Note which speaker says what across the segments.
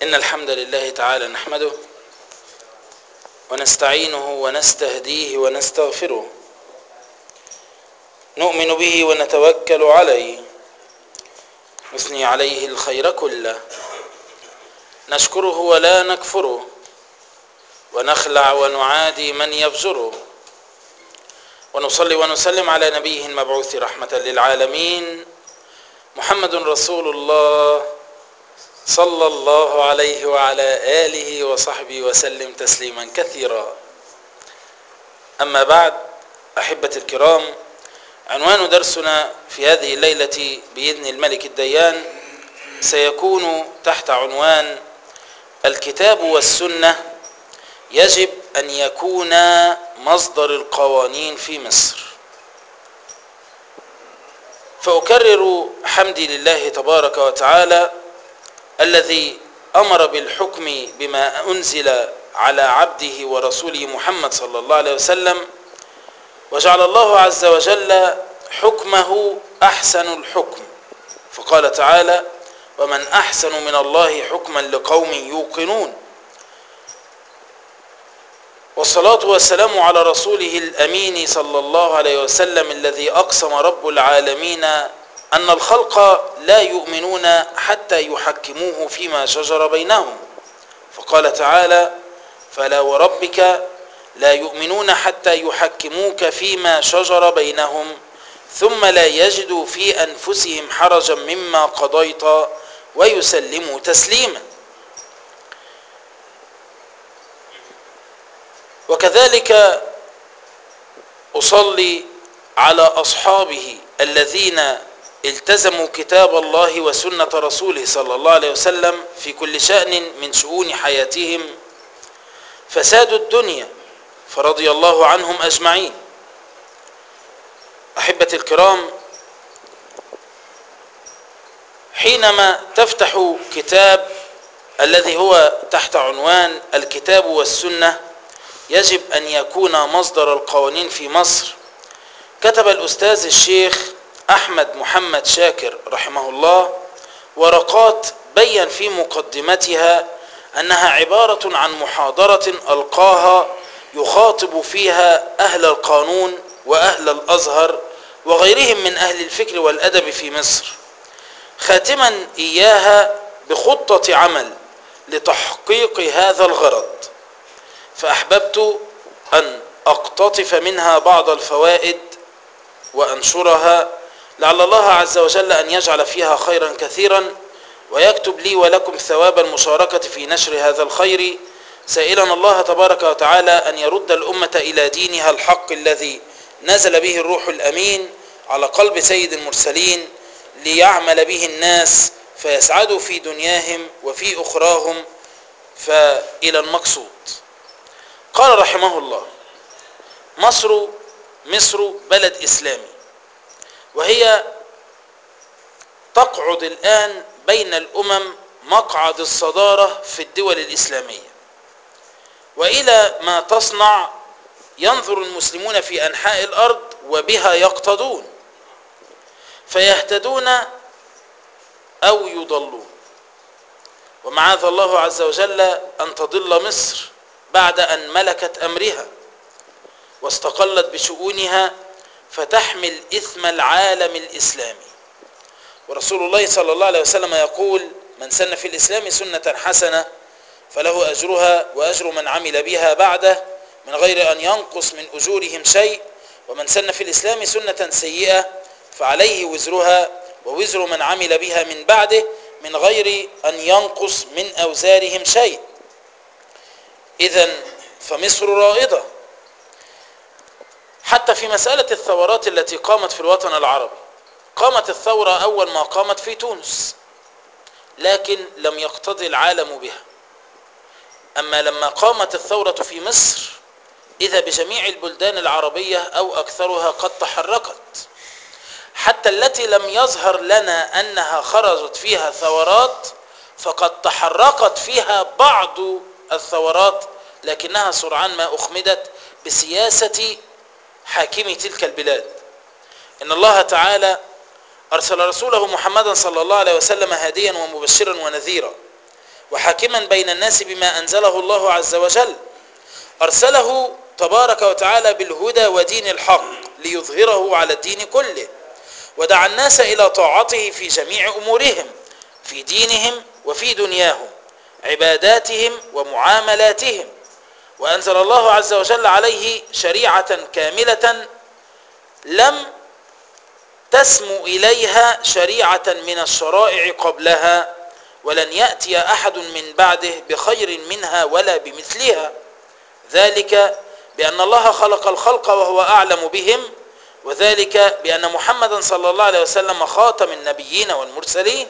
Speaker 1: إن الحمد لله تعالى نحمده ونستعينه ونستهديه ونستغفره نؤمن به ونتوكل عليه نثني عليه الخير كله نشكره ولا نكفره ونخلع ونعادي من يفجره ونصلي ونسلم على نبيه المبعوث رحمة للعالمين محمد رسول الله صلى الله عليه وعلى آله وصحبه وسلم تسليما كثيرا أما بعد أحبة الكرام عنوان درسنا في هذه الليلة بإذن الملك الديان سيكون تحت عنوان الكتاب والسنة يجب أن يكونا مصدر القوانين في مصر فأكرر حمدي لله تبارك وتعالى الذي أمر بالحكم بما أنزل على عبده ورسوله محمد صلى الله عليه وسلم وجعل الله عز وجل حكمه أحسن الحكم فقال تعالى ومن أحسن من الله حكما لقوم يوقنون والصلاة والسلام على رسوله الأمين صلى الله عليه وسلم الذي أقسم رب العالمين أن الخلق لا يؤمنون حتى يحكموه فيما شجر بينهم فقال تعالى فلا وربك لا يؤمنون حتى يحكموك فيما شجر بينهم ثم لا يجدوا في أنفسهم حرجا مما قضيت ويسلموا تسليما وكذلك أصلي على أصحابه الذين التزموا كتاب الله وسنة رسوله صلى الله عليه وسلم في كل شأن من شؤون حياتهم فسادوا الدنيا فرضي الله عنهم أجمعين أحبة الكرام حينما تفتح كتاب الذي هو تحت عنوان الكتاب والسنة يجب أن يكون مصدر القوانين في مصر كتب الأستاذ الشيخ أحمد محمد شاكر رحمه الله ورقات بين في مقدمتها أنها عبارة عن محاضرة ألقاها يخاطب فيها أهل القانون وأهل الأزهر وغيرهم من أهل الفكر والأدب في مصر خاتما إياها بخطة عمل لتحقيق هذا الغرض فأحببت أن أقتطف منها بعض الفوائد وأنشرها لعل الله عز وجل أن يجعل فيها خيرا كثيرا ويكتب لي ولكم ثواب المشاركة في نشر هذا الخير سائلا الله تبارك وتعالى أن يرد الأمة إلى دينها الحق الذي نزل به الروح الأمين على قلب سيد المرسلين ليعمل به الناس فيسعدوا في دنياهم وفي أخراهم فإلى المقصود قال رحمه الله مصر مصر بلد إسلامي وهي تقعد الآن بين الأمم مقعد الصدارة في الدول الإسلامية وإلى ما تصنع ينظر المسلمون في أنحاء الأرض وبها يقتدون فيهتدون أو يضلون ومعاذ الله عز وجل أن تضل مصر بعد أن ملكت أمرها واستقلت بشؤونها فتحمل إثم العالم الإسلامي ورسول الله صلى الله عليه وسلم يقول من سن في الإسلام سنة حسنة فله أجرها وأجر من عمل بها بعده من غير أن ينقص من أجورهم شيء ومن سن في الإسلام سنة سيئة فعليه وزرها ووزر من عمل بها من بعده من غير أن ينقص من أوزارهم شيء إذا فمصر رائدة حتى في مسألة الثورات التي قامت في الوطن العربي قامت الثورة أول ما قامت في تونس لكن لم يقتضي العالم بها أما لما قامت الثورة في مصر إذا بجميع البلدان العربية أو أكثرها قد تحركت حتى التي لم يظهر لنا أنها خرجت فيها ثورات فقد تحركت فيها بعض الثورات لكنها سرعان ما أخمدت بسياسة حاكمي تلك البلاد إن الله تعالى أرسل رسوله محمدا صلى الله عليه وسلم هاديا ومبشرا ونذيرا وحاكما بين الناس بما أنزله الله عز وجل أرسله تبارك وتعالى بالهدى ودين الحق ليظهره على الدين كله ودعا الناس إلى طاعته في جميع أمورهم في دينهم وفي دنياهم عباداتهم ومعاملاتهم وأنزل الله عز وجل عليه شريعة كاملة لم تسمو إليها شريعة من الشرائع قبلها ولن يأتي أحد من بعده بخير منها ولا بمثلها ذلك بأن الله خلق الخلق وهو أعلم بهم وذلك بأن محمدا صلى الله عليه وسلم خاتم النبيين والمرسلين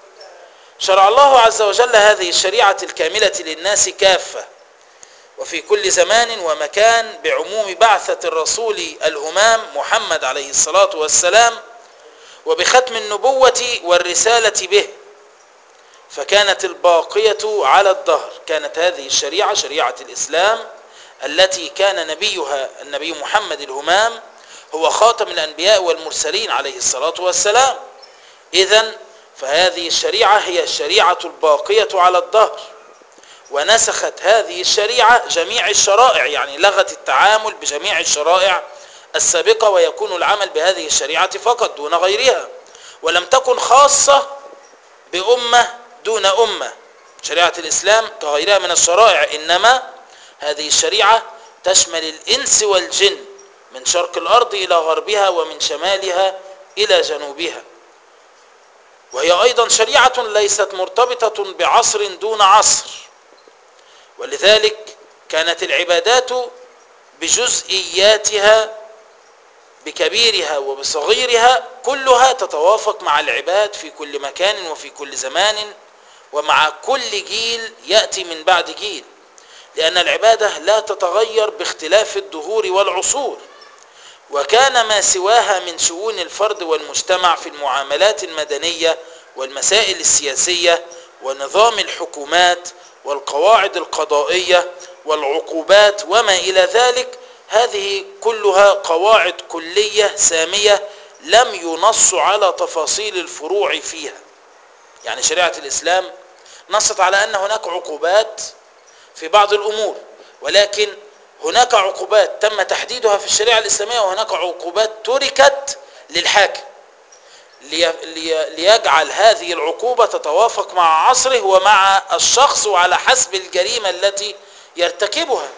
Speaker 1: شرع الله عز وجل هذه الشريعة الكاملة للناس كافة وفي كل زمان ومكان بعموم بعثة الرسول الهمام محمد عليه الصلاة والسلام وبختم النبوة والرسالة به فكانت الباقية على الدهر كانت هذه الشريعة شريعة الإسلام التي كان نبيها النبي محمد الهمام هو خاتم الأنبياء والمرسلين عليه الصلاة والسلام إذا فهذه الشريعة هي الشريعة الباقية على الدهر ونسخت هذه الشريعة جميع الشرائع يعني لغت التعامل بجميع الشرائع السابقة ويكون العمل بهذه الشريعة فقط دون غيرها ولم تكن خاصة بأمة دون أمة شريعة الإسلام كغيرها من الشرائع إنما هذه الشريعة تشمل الإنس والجن من شرق الأرض إلى غربها ومن شمالها إلى جنوبها وهي أيضا شريعة ليست مرتبطة بعصر دون عصر ولذلك كانت العبادات بجزئياتها بكبيرها وبصغيرها كلها تتوافق مع العباد في كل مكان وفي كل زمان ومع كل جيل يأتي من بعد جيل لأن العبادة لا تتغير باختلاف الدهور والعصور وكان ما سواها من شؤون الفرد والمجتمع في المعاملات المدنية والمسائل السياسية ونظام الحكومات والقواعد القضائية والعقوبات وما إلى ذلك هذه كلها قواعد كلية سامية لم ينص على تفاصيل الفروع فيها يعني شريعة الإسلام نصت على أن هناك عقوبات في بعض الأمور ولكن هناك عقوبات تم تحديدها في الشريعة الإسلامية وهناك عقوبات تركت للحاكم ليجعل هذه العقوبة تتوافق مع عصره ومع الشخص وعلى حسب الجريمة التي يرتكبها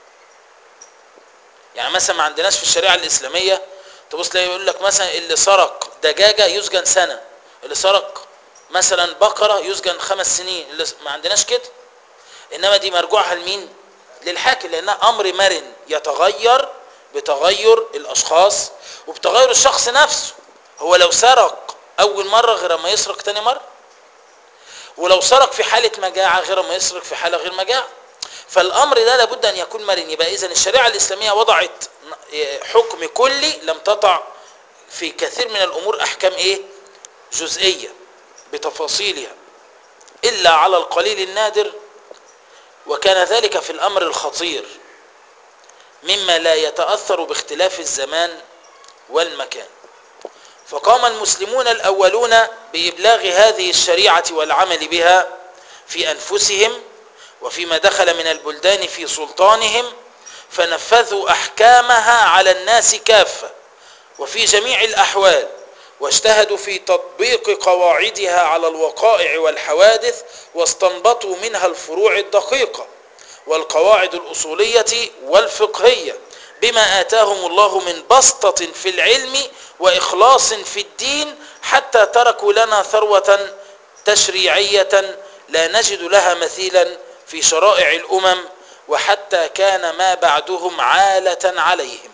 Speaker 1: يعني مثلا ما عندناش في الشريعة الإسلامية تبص تلاقي يقول لك مثلا اللي سرق دجاجة يسجن سنة اللي سرق مثلا بقرة يسجن خمس سنين اللي ما عندناش كده إنما دي مرجوعها لمين للحاكم لأنها أمر مرن يتغير بتغير الأشخاص وبتغير الشخص نفسه هو لو سرق أول مرة غير ما يسرق تاني مرة ولو سرق في حالة مجاعة غير ما يسرق في حالة غير مجاعة فالأمر ده لابد أن يكون مرن يبقى إذن الشريعة الإسلامية وضعت حكم كلي لم تطع في كثير من الأمور أحكام إيه جزئية بتفاصيلها إلا على القليل النادر وكان ذلك في الأمر الخطير مما لا يتأثر باختلاف الزمان والمكان فقام المسلمون الأولون بإبلاغ هذه الشريعة والعمل بها في أنفسهم وفيما دخل من البلدان في سلطانهم فنفذوا أحكامها على الناس كافة وفي جميع الأحوال واجتهدوا في تطبيق قواعدها على الوقائع والحوادث واستنبطوا منها الفروع الدقيقة والقواعد الأصولية والفقهية بما آتاهم الله من بسطة في العلم وإخلاص في الدين حتى تركوا لنا ثروة تشريعية لا نجد لها مثيلا في شرائع الأمم وحتى كان ما بعدهم عالة عليهم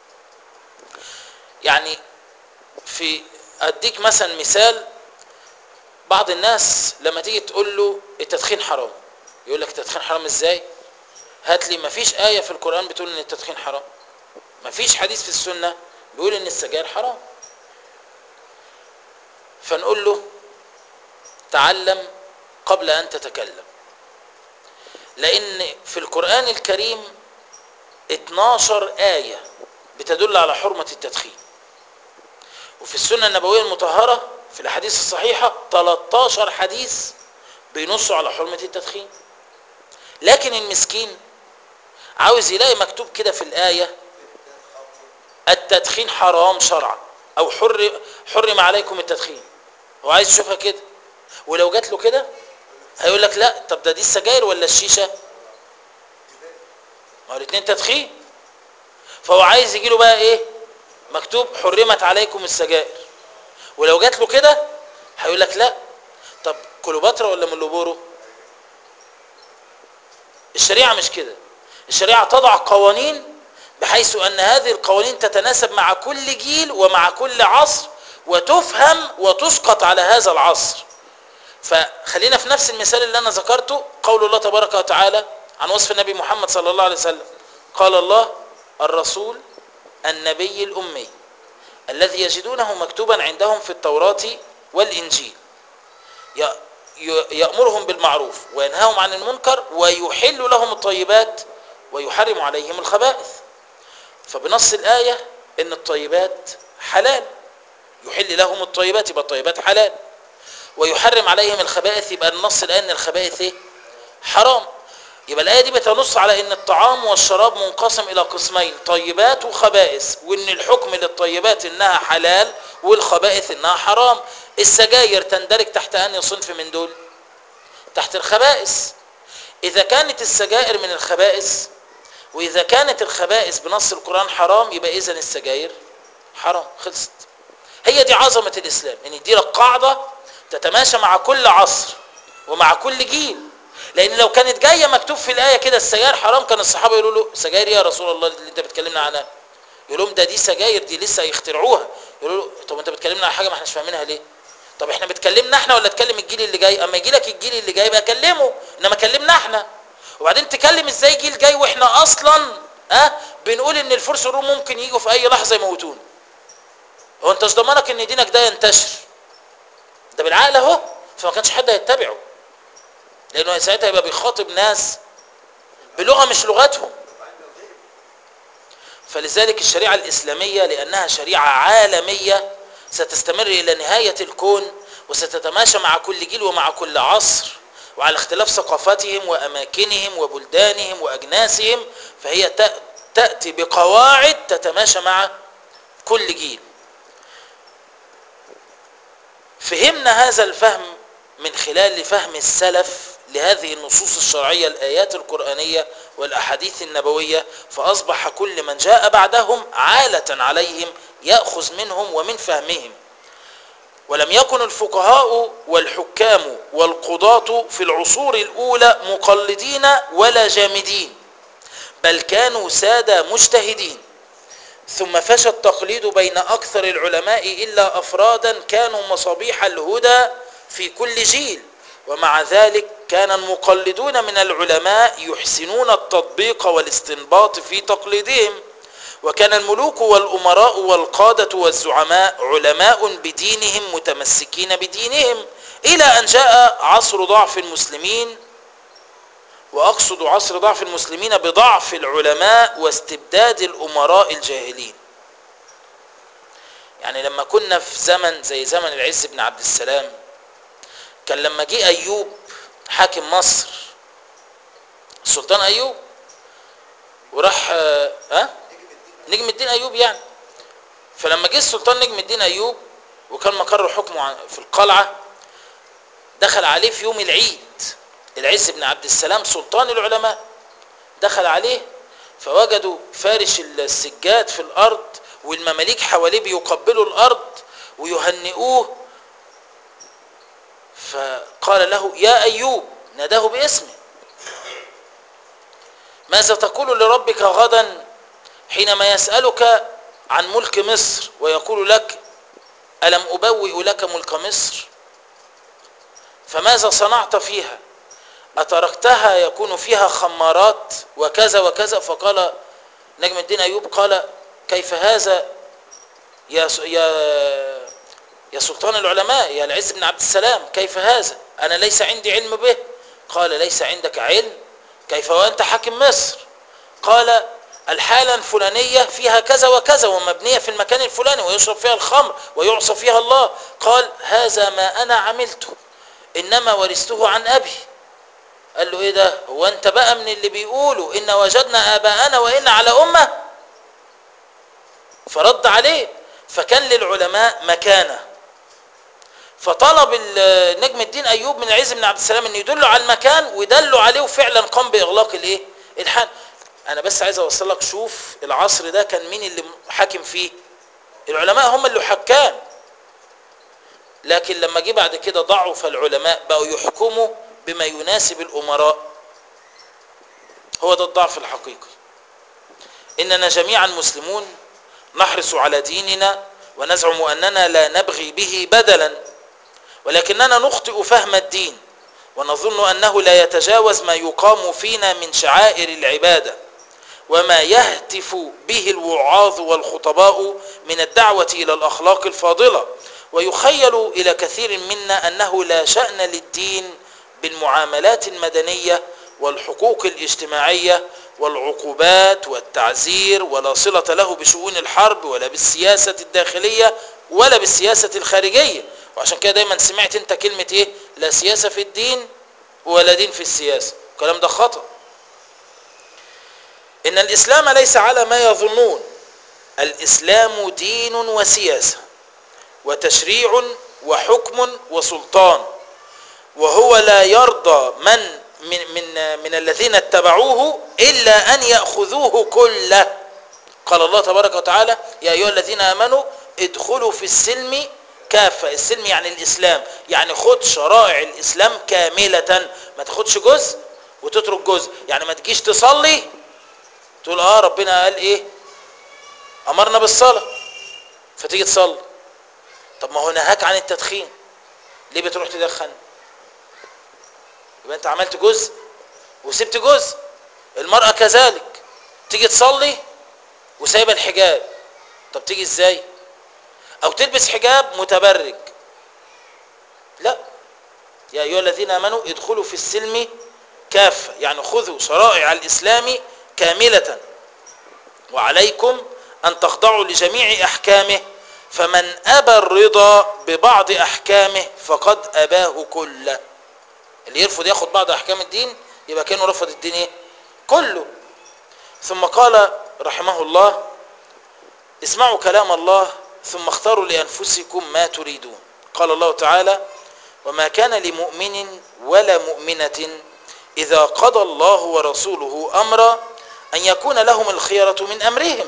Speaker 1: يعني في أديك مثلا مثال بعض الناس لما تيجي تقول له التدخين حرام يقول لك التدخين حرام ازاي هات لي مفيش آية في القرآن بتقول ان التدخين حرام مفيش حديث في السنة بيقول ان السجاير حرام فنقول له تعلم قبل أن تتكلم لأن في القرآن الكريم 12 آية بتدل على حرمة التدخين وفي السنة النبوية المطهرة في الأحاديث الصحيحة 13 حديث بينصوا على حرمة التدخين لكن المسكين عاوز يلاقي مكتوب كده في الآية التدخين حرام شرعا أو حر حرم عليكم التدخين هو عايز يشوفها كده ولو جات له كده هيقول لك لا طب ده دي السجاير ولا الشيشة ما هو الاثنين تدخين فهو عايز يجي له بقى ايه مكتوب حرمت عليكم السجائر ولو جات له كده هيقول لك لا طب كليوباترا ولا ملوبورو الشريعة مش كده الشريعة تضع قوانين بحيث أن هذه القوانين تتناسب مع كل جيل ومع كل عصر وتفهم وتسقط على هذا العصر فخلينا في نفس المثال اللي أنا ذكرته قول الله تبارك وتعالى عن وصف النبي محمد صلى الله عليه وسلم قال الله الرسول النبي الأمي الذي يجدونه مكتوبا عندهم في التوراة والإنجيل يأمرهم بالمعروف وينهاهم عن المنكر ويحل لهم الطيبات ويحرم عليهم الخبائث فبنص الآية إن الطيبات حلال يحل لهم الطيبات يبقى الطيبات حلال ويحرم عليهم الخبائث يبقى النص الآية إن الخبائث إيه؟ حرام يبقى الآية دي بتنص على إن الطعام والشراب منقسم إلى قسمين طيبات وخبائث وإن الحكم للطيبات إنها حلال والخبائث إنها حرام السجاير تندرج تحت أنهي صنف من دول تحت الخبائث إذا كانت السجائر من الخبائث وإذا كانت الخبائث بنص القرآن حرام يبقى إذن السجاير حرام خلصت هي دي عظمة الإسلام إن يدي لك قاعدة تتماشى مع كل عصر ومع كل جيل لأن لو كانت جاية مكتوب في الآية كده السجاير حرام كان الصحابة يقولوا له سجاير يا رسول الله اللي أنت بتكلمنا عنها يقول لهم ده دي سجاير دي لسه يخترعوها يقولوا له طب أنت بتكلمنا عن حاجة ما احناش فاهمينها ليه طب احنا بتكلمنا احنا ولا تكلم الجيل اللي جاي اما يجي لك الجيل اللي جاي بقى كلمه انما كلمنا احنا وبعدين تكلم ازاي جيل جاي واحنا اصلا اه بنقول ان الفرس الروم ممكن يجوا في اي لحظه يموتونا هو انت مش ضمانك ان دينك ده ينتشر ده بالعقل اهو فما كانش حد هيتبعه لانه ساعتها يبقى بيخاطب ناس بلغه مش لغتهم فلذلك الشريعه الاسلاميه لانها شريعه عالميه ستستمر الى نهايه الكون وستتماشى مع كل جيل ومع كل عصر وعلى اختلاف ثقافاتهم واماكنهم وبلدانهم واجناسهم فهي تاتي بقواعد تتماشى مع كل جيل فهمنا هذا الفهم من خلال فهم السلف لهذه النصوص الشرعية الآيات القرآنية والأحاديث النبوية فأصبح كل من جاء بعدهم عالة عليهم يأخذ منهم ومن فهمهم ولم يكن الفقهاء والحكام والقضاة في العصور الأولى مقلدين ولا جامدين بل كانوا سادة مجتهدين ثم فشى التقليد بين أكثر العلماء إلا أفرادا كانوا مصابيح الهدى في كل جيل ومع ذلك كان المقلدون من العلماء يحسنون التطبيق والاستنباط في تقليدهم وكان الملوك والأمراء والقادة والزعماء علماء بدينهم متمسكين بدينهم إلى أن جاء عصر ضعف المسلمين وأقصد عصر ضعف المسلمين بضعف العلماء واستبداد الأمراء الجاهلين يعني لما كنا في زمن زي زمن العز بن عبد السلام كان لما جه أيوب حاكم مصر السلطان أيوب وراح ها أه؟ نجم الدين أيوب يعني فلما جه السلطان نجم الدين أيوب وكان مقر حكمه في القلعة دخل عليه في يوم العيد العز بن عبد السلام سلطان العلماء دخل عليه فوجدوا فارش السجاد في الأرض والمماليك حواليه بيقبلوا الأرض ويهنئوه فقال له يا أيوب ناداه باسمه ماذا تقول لربك غدا حينما يسألك عن ملك مصر ويقول لك ألم أبوئ لك ملك مصر فماذا صنعت فيها أتركتها يكون فيها خمارات وكذا وكذا فقال نجم الدين أيوب قال كيف هذا يا يا يا سلطان العلماء يا العز بن عبد السلام كيف هذا أنا ليس عندي علم به قال ليس عندك علم كيف وأنت حاكم مصر قال الحالة الفلانية فيها كذا وكذا ومبنية في المكان الفلاني ويشرب فيها الخمر ويعصى فيها الله قال هذا ما أنا عملته انما ورثته عن ابي قال له ايه ده هو انت بقى من اللي بيقولوا ان وجدنا اباءنا وان على امه فرد عليه فكان للعلماء مكانه فطلب ال- نجم الدين ايوب من العز بن عبد السلام ان يدله على المكان ودلوا عليه وفعلا قام باغلاق الايه الحان انا بس عايز اوصل لك شوف العصر ده كان مين اللي حاكم فيه العلماء هم اللي حكام لكن لما جه بعد كده ضعف العلماء بقوا يحكموا بما يناسب الامراء هو ده الضعف الحقيقي اننا جميعا مسلمون نحرص على ديننا ونزعم اننا لا نبغي به بدلا ولكننا نخطئ فهم الدين ونظن انه لا يتجاوز ما يقام فينا من شعائر العباده وما يهتف به الوعاظ والخطباء من الدعوه الى الاخلاق الفاضله ويخيل الى كثير منا انه لا شان للدين بالمعاملات المدنيه والحقوق الاجتماعيه والعقوبات والتعزير ولا صله له بشؤون الحرب ولا بالسياسه الداخليه ولا بالسياسه الخارجيه وعشان كده دايما سمعت انت كلمه ايه لا سياسه في الدين ولا دين في السياسه الكلام ده خطأ ان الاسلام ليس على ما يظنون الاسلام دين وسياسه وتشريع وحكم وسلطان وهو لا يرضى من من من, من الذين اتبعوه الا ان ياخذوه كله قال الله تبارك وتعالى يا ايها الذين امنوا ادخلوا في السلم كافه السلم يعني الاسلام يعني خد شرائع الاسلام كامله ما تاخدش جزء وتترك جزء يعني ما تجيش تصلي تقول اه ربنا قال ايه امرنا بالصلاه فتيجي تصلي طب ما هو نهاك عن التدخين ليه بتروح تدخن يبقى انت عملت جزء وسبت جزء المرأة كذلك تيجي تصلي وسايبه الحجاب طب تيجي ازاي او تلبس حجاب متبرج لا يا ايها الذين امنوا ادخلوا في السلم كافة يعني خذوا شرائع الاسلام كاملة وعليكم ان تخضعوا لجميع احكامه فمن ابى الرضا ببعض احكامه فقد اباه كله اللي يرفض ياخد بعض احكام الدين يبقى كانه رفض الدين ايه كله ثم قال رحمه الله اسمعوا كلام الله ثم اختاروا لانفسكم ما تريدون قال الله تعالى وما كان لمؤمن ولا مؤمنه اذا قضى الله ورسوله امرا ان يكون لهم الخيره من امرهم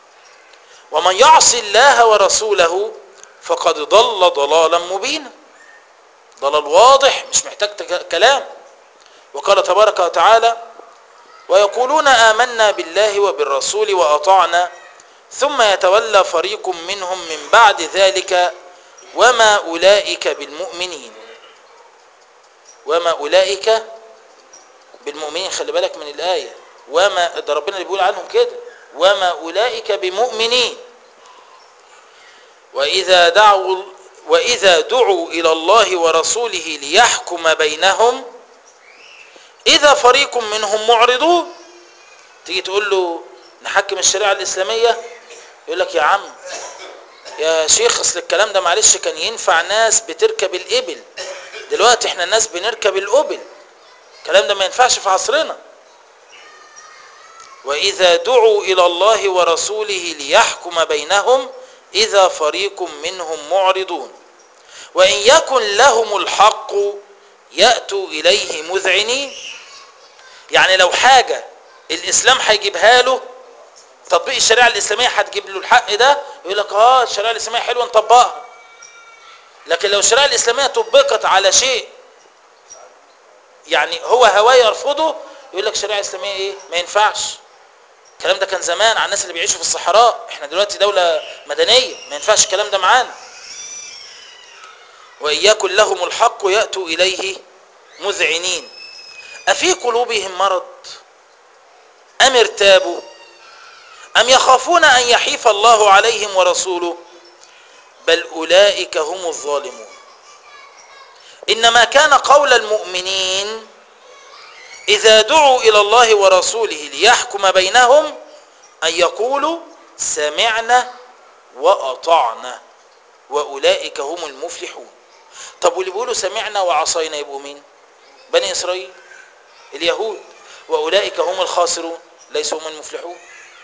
Speaker 1: ومن يعص الله ورسوله فقد ضل ضلالا مبينا ضلال واضح مش محتاج كلام وقال تبارك وتعالى ويقولون آمنا بالله وبالرسول وأطعنا ثم يتولى فريق منهم من بعد ذلك وما أولئك بالمؤمنين وما أولئك بالمؤمنين خلي بالك من الآية وما ده ربنا اللي بيقول عنهم كده وما أولئك بمؤمنين وإذا دعوا وإذا دعوا إلى الله ورسوله ليحكم بينهم إذا فريق منهم معرضون تيجي تقول له نحكم الشريعة الإسلامية يقول لك يا عم يا شيخ اصل الكلام ده معلش كان ينفع ناس بتركب الإبل دلوقتي احنا الناس بنركب الأبل الكلام ده ما ينفعش في عصرنا وإذا دعوا إلى الله ورسوله ليحكم بينهم إذا فريق منهم معرضون وإن يكن لهم الحق يأتوا إليه مذعنين يعني لو حاجة الإسلام هيجيبها له تطبيق الشريعة الإسلامية هتجيب له الحق ده يقول لك اه الشريعة الإسلامية حلوة نطبقها لكن لو الشريعة الإسلامية طبقت على شيء يعني هو هواه يرفضه يقول لك الشريعة الإسلامية ايه ما ينفعش الكلام ده كان زمان على الناس اللي بيعيشوا في الصحراء احنا دلوقتي دولة مدنية ما ينفعش الكلام ده معانا وإن يكن لهم الحق يأتوا إليه مذعنين أفي قلوبهم مرض أم ارتابوا أم يخافون أن يحيف الله عليهم ورسوله بل أولئك هم الظالمون إنما كان قول المؤمنين إذا دعوا إلى الله ورسوله ليحكم بينهم أن يقولوا سمعنا وأطعنا وأولئك هم المفلحون طب واللي بيقولوا سمعنا وعصينا يبقوا مين بني اسرائيل اليهود واولئك هم الخاسرون ليسوا هم المفلحون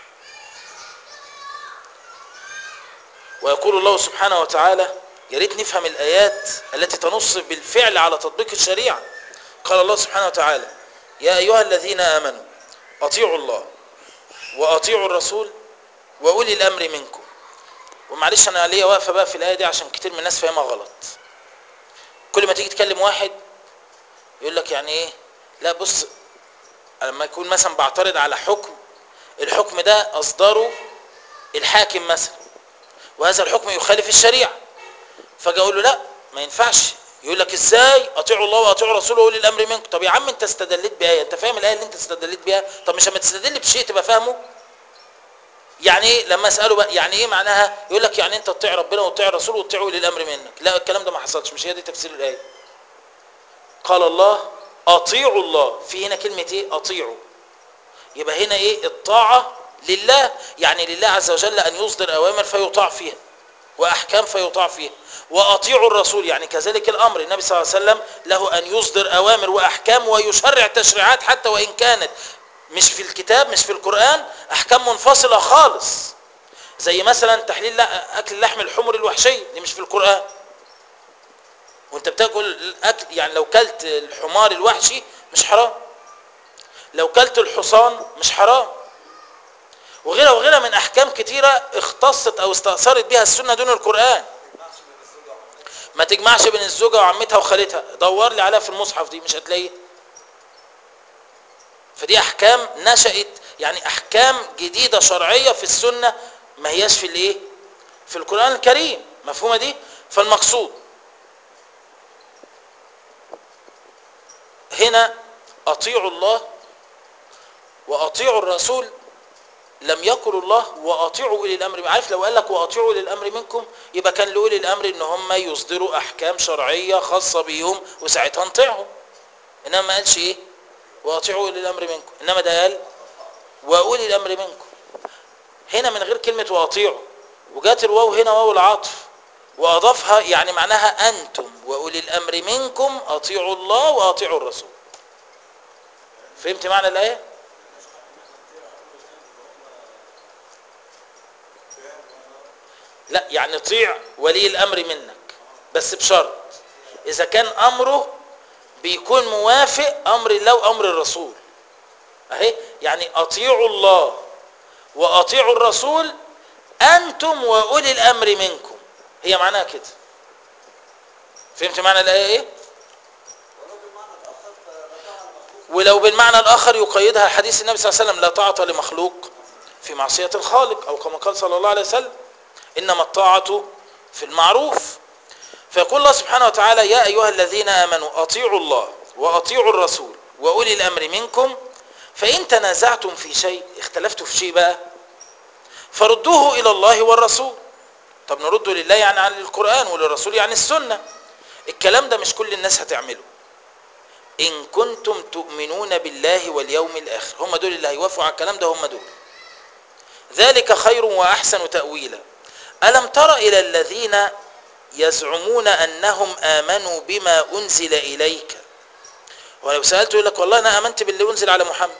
Speaker 1: ويقول الله سبحانه وتعالى يا ريت نفهم الايات التي تنص بالفعل على تطبيق الشريعه قال الله سبحانه وتعالى يا ايها الذين امنوا اطيعوا الله واطيعوا الرسول واولي الامر منكم ومعلش انا ليا واقفه بقى في الايه دي عشان كتير من الناس فاهمها غلط كل ما تيجي تكلم واحد يقول لك يعني ايه لا بص لما يكون مثلا بعترض على حكم الحكم ده اصدره الحاكم مثلا وهذا الحكم يخالف الشريعه فاجي اقول له لا ما ينفعش يقول لك ازاي اطيعوا الله واطيعوا رسوله واولي الامر منكم طب يا عم انت استدليت بايه انت فاهم الايه اللي انت استدليت بيها طب مش لما تستدل بشيء تبقى فاهمه يعني ايه لما اساله بقى يعني ايه معناها يقول لك يعني انت تطيع ربنا وتطيع رسوله وتطيع اولي الامر منك لا الكلام ده ما حصلش مش هي دي تفسير الايه قال الله اطيعوا الله في هنا كلمه ايه اطيعوا يبقى هنا ايه الطاعه لله يعني لله عز وجل ان يصدر اوامر فيطاع فيها واحكام فيطاع فيها واطيعوا الرسول يعني كذلك الامر النبي صلى الله عليه وسلم له ان يصدر اوامر واحكام ويشرع تشريعات حتى وان كانت مش في الكتاب مش في القران احكام منفصله خالص زي مثلا تحليل اكل لحم الحمر الوحشيه دي مش في القران وانت بتاكل الاكل يعني لو كلت الحمار الوحشي مش حرام لو كلت الحصان مش حرام وغيرها وغيرها من احكام كتيره اختصت او استاثرت بها السنه دون القران ما تجمعش بين الزوجه وعمتها وخالتها دور لي عليها في المصحف دي مش هتلاقيها فدي احكام نشأت يعني احكام جديده شرعيه في السنه ما هياش في الايه في القران الكريم مفهومه دي فالمقصود هنا اطيعوا الله واطيعوا الرسول لم يقل الله واطيعوا اولي الامر عارف لو قال لك واطيعوا اولي الامر منكم يبقى كان لاولي الامر ان هم يصدروا احكام شرعيه خاصه بيهم وساعتها نطيعهم انما ما قالش ايه واطيعوا اولي الامر منكم انما ده قال واولي الامر منكم هنا من غير كلمه واطيعوا وجات الواو هنا واو العطف واضافها يعني معناها انتم واولي الامر منكم اطيعوا الله واطيعوا الرسول فهمت معنى الايه لا يعني طيع ولي الامر منك بس بشرط اذا كان امره بيكون موافق امر الله وامر الرسول اهي يعني اطيعوا الله واطيعوا الرسول انتم واولي الامر منكم هي معناها كده فهمت معنى الايه ايه ولو بالمعنى الاخر يقيدها حديث النبي صلى الله عليه وسلم لا طاعه لمخلوق في معصيه الخالق او كما قال صلى الله عليه وسلم انما الطاعه في المعروف فيقول الله سبحانه وتعالى يا ايها الذين امنوا اطيعوا الله واطيعوا الرسول واولي الامر منكم فان تنازعتم في شيء اختلفتوا في شيء بقى فردوه الى الله والرسول طب نرده لله يعني عن القران وللرسول يعني السنه الكلام ده مش كل الناس هتعمله ان كنتم تؤمنون بالله واليوم الاخر هم دول اللي هيوافقوا على الكلام ده هم دول ذلك خير واحسن تاويلا الم تر الى الذين يزعمون انهم امنوا بما انزل اليك ولو سالته يقول لك والله انا امنت باللي انزل على محمد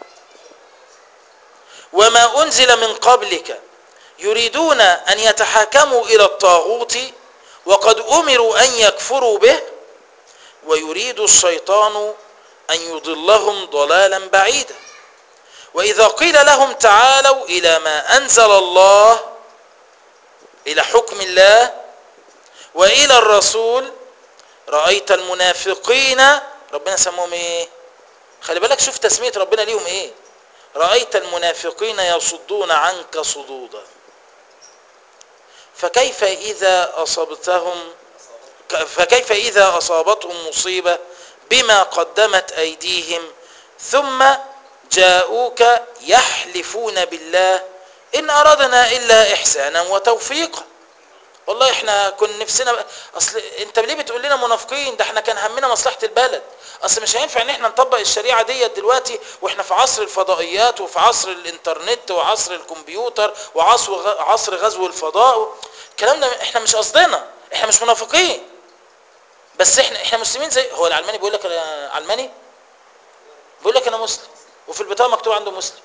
Speaker 1: وما انزل من قبلك يريدون ان يتحاكموا الى الطاغوت وقد امروا ان يكفروا به ويريد الشيطان ان يضلهم ضلالا بعيدا واذا قيل لهم تعالوا الى ما انزل الله الى حكم الله والى الرسول رايت المنافقين ربنا سموهم ايه خلي بالك شوف تسميه ربنا ليهم ايه رايت المنافقين يصدون عنك صدودا فكيف اذا اصبتهم فكيف اذا اصابتهم مصيبه بما قدمت ايديهم ثم جاءوك يحلفون بالله ان اردنا الا احسانا وتوفيقا والله احنا كنا نفسنا اصل انت ليه بتقول لنا منافقين ده احنا كان همنا مصلحه البلد اصل مش هينفع ان احنا نطبق الشريعه ديت دلوقتي واحنا في عصر الفضائيات وفي عصر الانترنت وعصر الكمبيوتر وعصر عصر غزو الفضاء الكلام ده احنا مش قصدنا احنا مش منافقين بس احنا احنا مسلمين زي هو العلماني بيقول لك انا علماني بيقول لك انا مسلم وفي البطاقه مكتوب عنده مسلم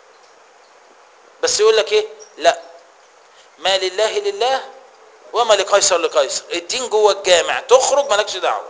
Speaker 1: بس يقول لك ايه لا ما لله لله وما لقيصر لقيصر الدين جوه الجامع تخرج مالكش دعوه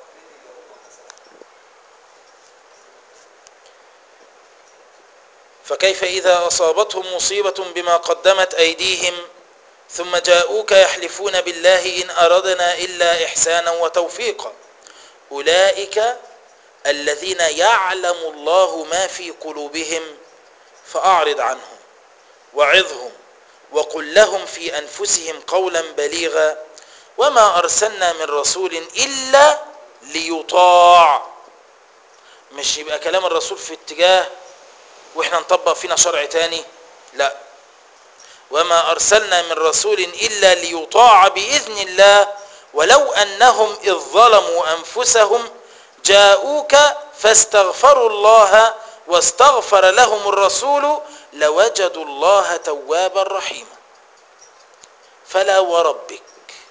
Speaker 1: فكيف إذا أصابتهم مصيبة بما قدمت أيديهم ثم جاءوك يحلفون بالله إن أردنا إلا إحسانا وتوفيقا أولئك الذين يعلم الله ما في قلوبهم فأعرض عنهم وعظهم وقل لهم في أنفسهم قولا بليغا وما أرسلنا من رسول إلا ليطاع مش يبقى كلام الرسول في اتجاه واحنا نطبق فينا شرع تاني لا وما أرسلنا من رسول إلا ليطاع بإذن الله ولو أنهم إذ ظلموا أنفسهم جاءوك فاستغفروا الله واستغفر لهم الرسول لوجدوا الله توابا رحيما فلا وربك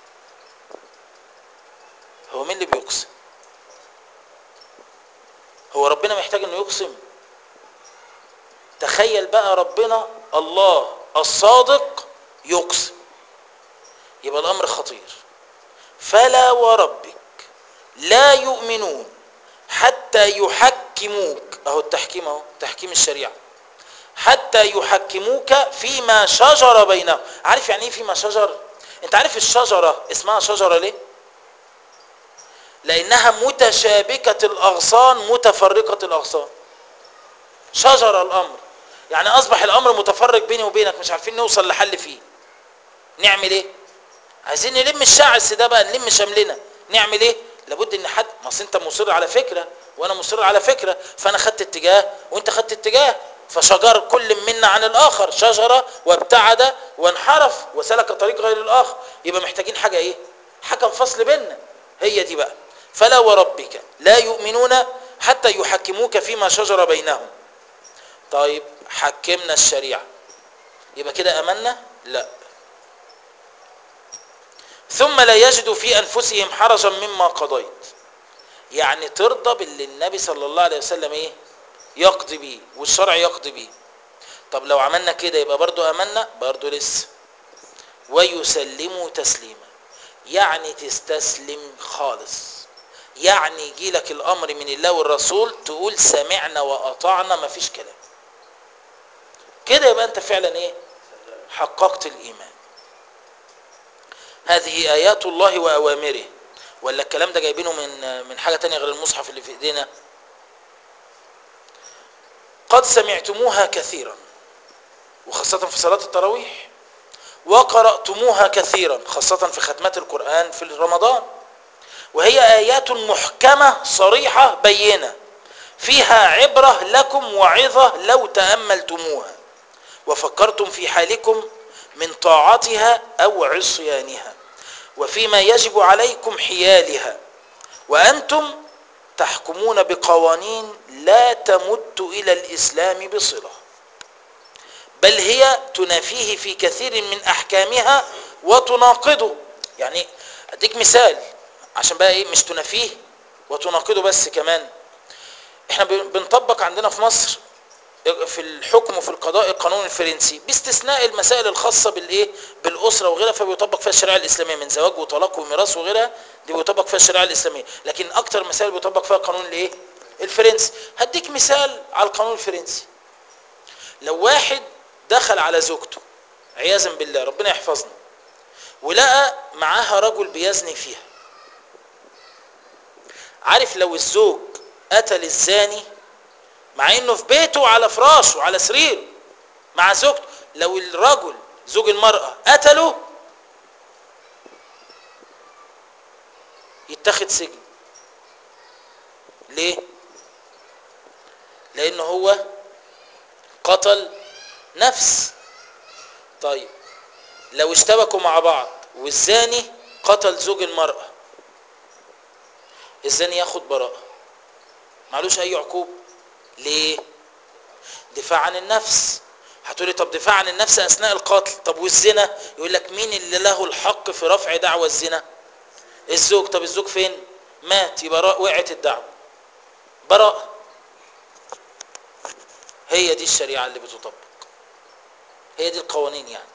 Speaker 1: هو مين اللي بيقسم هو ربنا محتاج انه يقسم تخيل بقى ربنا الله الصادق يقسم يبقى الامر خطير فلا وربك لا يؤمنون حتى يحكموك اهو التحكيم اهو تحكيم الشريعه حتى يحكموك فيما شجر بينهم عارف يعني ايه فيما شجر انت عارف الشجره اسمها شجره ليه لانها متشابكه الاغصان متفرقه الاغصان شجر الامر يعني اصبح الامر متفرق بيني وبينك مش عارفين نوصل لحل فيه نعمل ايه عايزين نلم الشعث ده بقى نلم شملنا نعمل ايه لابد ان حد ما اصل انت مصر على فكره وانا مصر على فكره فانا خدت اتجاه وانت خدت اتجاه فشجر كل منا عن الاخر شجره وابتعد وانحرف وسلك طريق غير الاخر يبقى محتاجين حاجه ايه حكم فصل بيننا هي دي بقى فلا وربك لا يؤمنون حتى يحكموك فيما شجر بينهم طيب حكمنا الشريعه يبقى كده امنا لا ثم لا يجدوا في انفسهم حرجا مما قضيت يعني ترضى باللي النبي صلى الله عليه وسلم ايه يقضي بيه والشرع يقضي بيه طب لو عملنا كده يبقى برضو امنا برضو لسه ويسلموا تسليما يعني تستسلم خالص يعني يجي لك الامر من الله والرسول تقول سمعنا واطعنا مفيش كلام كده يبقى انت فعلا ايه حققت الايمان هذه ايات الله واوامره ولا الكلام ده جايبينه من من حاجه تانية غير المصحف اللي في ايدينا قد سمعتموها كثيرا وخاصة في صلاة التراويح وقرأتموها كثيرا خاصة في ختمات القرآن في رمضان وهي آيات محكمة صريحة بينة فيها عبرة لكم وعظة لو تأملتموها وفكرتم في حالكم من طاعتها أو عصيانها وفيما يجب عليكم حيالها وأنتم تحكمون بقوانين لا تمت إلى الإسلام بصلة بل هي تنافيه في كثير من أحكامها وتناقضه يعني أديك مثال عشان بقى إيه مش تنافيه وتناقضه بس كمان احنا بنطبق عندنا في مصر في الحكم وفي القضاء القانون الفرنسي باستثناء المسائل الخاصة بالايه بالأسرة وغيرها فبيطبق فيها الشريعة الإسلامية من زواج وطلاق وميراث وغيرها دي بيطبق فيها الشريعة الإسلامية لكن أكتر مسائل بيطبق فيها القانون الايه الفرنسي هديك مثال على القانون الفرنسي لو واحد دخل على زوجته عياذا بالله ربنا يحفظنا ولقى معاها رجل بيزني فيها عارف لو الزوج قتل الزاني مع انه في بيته على فراشه على سريره مع زوجته لو الرجل زوج المرأة قتله يتخذ سجن ليه لانه هو قتل نفس طيب لو اشتبكوا مع بعض والزاني قتل زوج المرأة الزاني ياخد براءة معلوش اي عقوبة ليه دفاع عن النفس هتقولي طب دفاع عن النفس اثناء القتل طب والزنا يقول لك مين اللي له الحق في رفع دعوى الزنا الزوج طب الزوج فين مات يبقى وقعت الدعوة براءة هي دي الشريعة اللي بتطبق هي دي القوانين يعني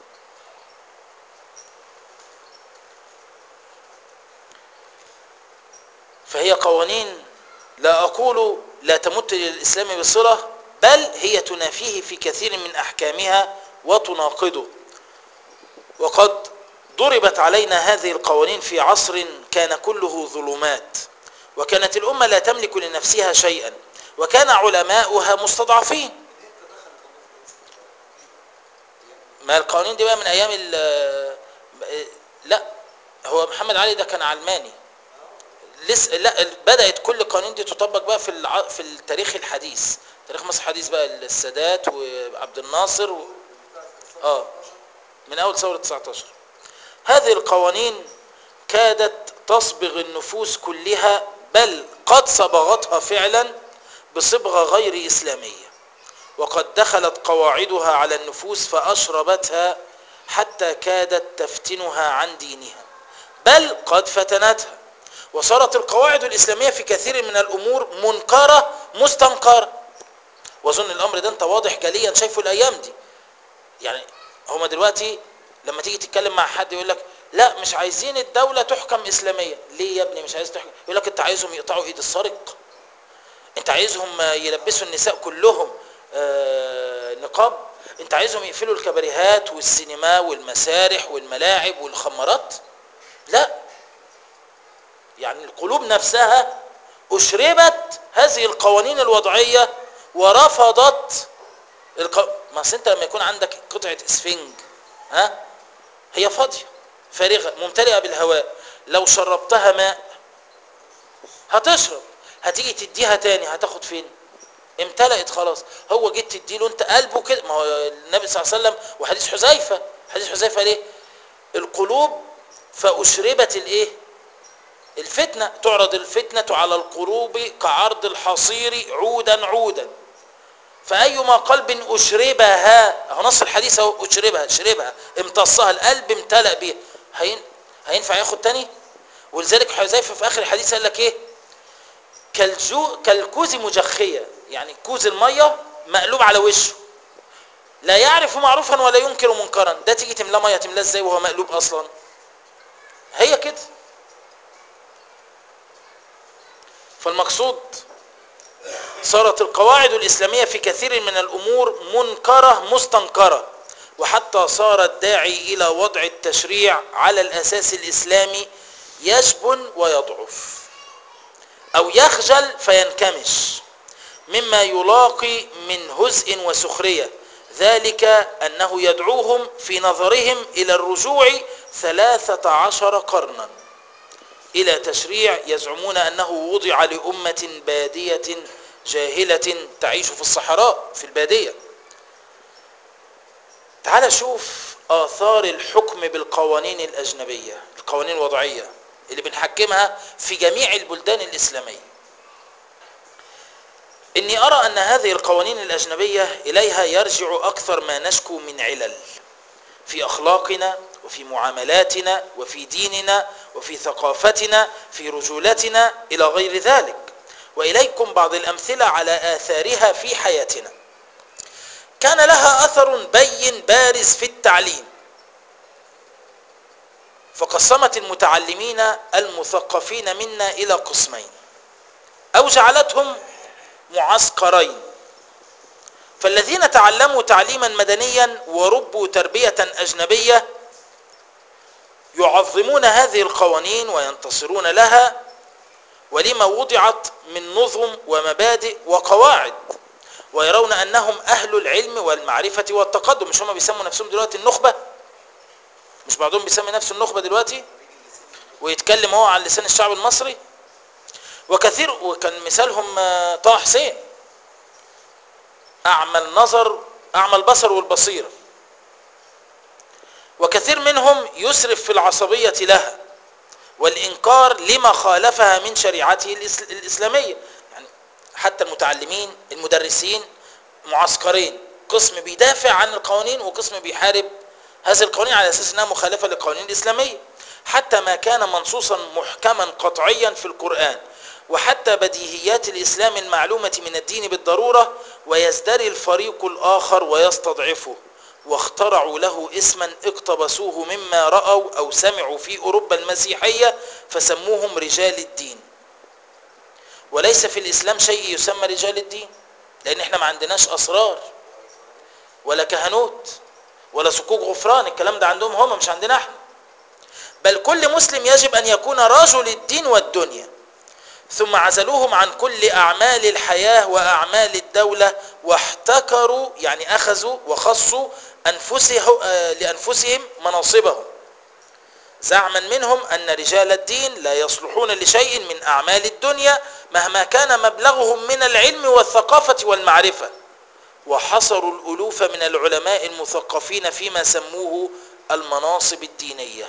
Speaker 1: فهي قوانين لا أقول لا تمت للإسلام بصلة بل هي تنافيه في كثير من أحكامها وتناقضه وقد ضربت علينا هذه القوانين في عصر كان كله ظلمات وكانت الأمة لا تملك لنفسها شيئا وكان علماؤها مستضعفين ما القوانين دي بقى من أيام ال لا هو محمد علي ده كان علماني لسه لا بدأت كل القوانين دي تطبق بقى في الع... في التاريخ الحديث تاريخ مصر الحديث بقى السادات وعبد الناصر و... اه من اول ثوره 19 هذه القوانين كادت تصبغ النفوس كلها بل قد صبغتها فعلا بصبغه غير اسلاميه وقد دخلت قواعدها على النفوس فاشربتها حتى كادت تفتنها عن دينها بل قد فتنتها وصارت القواعد الإسلامية في كثير من الأمور منكرة مستنكرة وأظن الأمر ده أنت واضح جليا شايفه الأيام دي يعني هما دلوقتي لما تيجي تتكلم مع حد يقول لك لا مش عايزين الدولة تحكم إسلامية ليه يا ابني مش عايز تحكم يقول لك أنت عايزهم يقطعوا إيد السارق أنت عايزهم يلبسوا النساء كلهم آه نقاب أنت عايزهم يقفلوا الكباريهات والسينما والمسارح والملاعب والخمارات لا يعني القلوب نفسها أشربت هذه القوانين الوضعية ورفضت القو... ما أصل أنت لما يكون عندك قطعة اسفنج ها هي فاضية فارغة ممتلئة بالهواء لو شربتها ماء هتشرب هتيجي تديها تاني هتاخد فين امتلأت خلاص هو جيت تديله انت قلبه كده ما هو النبي صلى الله عليه وسلم وحديث حذيفه حديث حذيفه ليه القلوب فاشربت الايه الفتنة تعرض الفتنة على القلوب كعرض الحصير عودا عودا فأيما قلب أشربها هو نص الحديث اهو أشربها شربها امتصها القلب امتلأ بها هين هينفع ياخد تاني ولذلك حذيفة في آخر الحديث قال لك إيه كالجو كالكوز مجخية يعني كوز المية مقلوب على وشه لا يعرف معروفا ولا ينكر منكرا ده تيجي تملاه ميه تملاه ازاي وهو مقلوب اصلا هي كده فالمقصود صارت القواعد الإسلامية في كثير من الأمور منكرة مستنكرة وحتى صار الداعي إلى وضع التشريع على الأساس الإسلامي يجبن ويضعف أو يخجل فينكمش مما يلاقي من هزء وسخرية ذلك أنه يدعوهم في نظرهم إلى الرجوع ثلاثة عشر قرناً إلى تشريع يزعمون أنه وضع لأمة بادية جاهلة تعيش في الصحراء في البادية تعال شوف آثار الحكم بالقوانين الأجنبية القوانين الوضعية اللي بنحكمها في جميع البلدان الإسلامية إني أرى أن هذه القوانين الأجنبية إليها يرجع أكثر ما نشكو من علل في أخلاقنا وفي معاملاتنا وفي ديننا وفي ثقافتنا في رجولتنا إلى غير ذلك وإليكم بعض الأمثلة على آثارها في حياتنا كان لها أثر بين بارز في التعليم فقسمت المتعلمين المثقفين منا إلى قسمين أو جعلتهم معسكرين فالذين تعلموا تعليما مدنيا وربوا تربية أجنبية يعظمون هذه القوانين وينتصرون لها ولما وضعت من نظم ومبادئ وقواعد ويرون أنهم أهل العلم والمعرفة والتقدم مش هم بيسموا نفسهم دلوقتي النخبة مش بعضهم بيسمي نفسه النخبة دلوقتي ويتكلم هو عن لسان الشعب المصري وكثير وكان مثالهم طه حسين أعمى النظر أعمى البصر والبصيرة وكثير منهم يسرف في العصبية لها والإنكار لما خالفها من شريعته الإسلامية يعني حتى المتعلمين المدرسين معسكرين قسم بيدافع عن القوانين وقسم بيحارب هذه القوانين على أساس أنها مخالفة للقوانين الإسلامية حتى ما كان منصوصا محكما قطعيا في القرآن وحتى بديهيات الإسلام المعلومة من الدين بالضرورة ويزدري الفريق الآخر ويستضعفه واخترعوا له اسما اقتبسوه مما رأوا أو سمعوا في أوروبا المسيحية فسموهم رجال الدين وليس في الإسلام شيء يسمى رجال الدين لأن احنا ما عندناش أسرار ولا كهنوت ولا صكوك غفران الكلام ده عندهم هم مش عندنا احنا بل كل مسلم يجب أن يكون رجل الدين والدنيا ثم عزلوهم عن كل أعمال الحياة وأعمال الدولة واحتكروا يعني أخذوا وخصوا أنفسه لأنفسهم مناصبهم زعما منهم أن رجال الدين لا يصلحون لشيء من أعمال الدنيا مهما كان مبلغهم من العلم والثقافة والمعرفة وحصروا الألوف من العلماء المثقفين فيما سموه المناصب الدينيه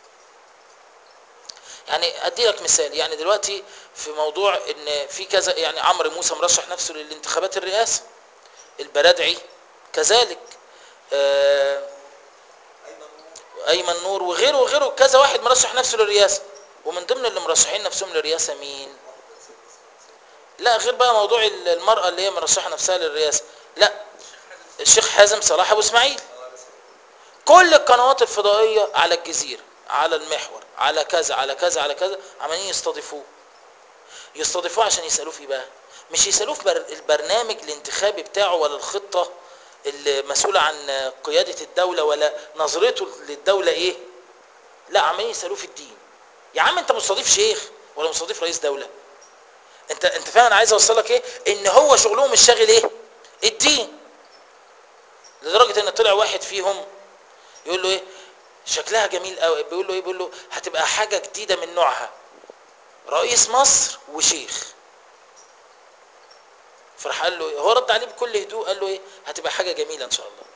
Speaker 1: يعني ادي لك مثال يعني دلوقتي في موضوع ان في كذا يعني عمرو موسى مرشح نفسه للانتخابات الرئاسه البرادعي كذلك آه ايمن نور وغيره وغيره كذا واحد مرشح نفسه للرئاسه ومن ضمن اللي مرشحين نفسهم للرئاسه مين لا غير بقى موضوع المراه اللي هي مرشحه نفسها للرئاسه لا الشيخ حازم صلاح ابو اسماعيل كل القنوات الفضائيه على الجزيره على المحور على كذا على كذا على كذا عمالين يستضيفوه يستضيفوه عشان يسالوه في بقى مش يسالوه في البرنامج الانتخابي بتاعه ولا الخطه المسؤوله عن قياده الدوله ولا نظرته للدوله ايه لا عمالين يسالوه في الدين يا عم انت مستضيف شيخ ولا مستضيف رئيس دوله انت انت فاهم انا عايز اوصلك ايه ان هو شغلهم الشاغل ايه الدين لدرجه ان طلع واحد فيهم يقول له ايه شكلها جميل قوي بيقول له ايه بيقول له هتبقى حاجه جديده من نوعها رئيس مصر وشيخ فراح قال له هو رد عليه بكل هدوء قال له ايه هتبقى حاجه جميله ان شاء الله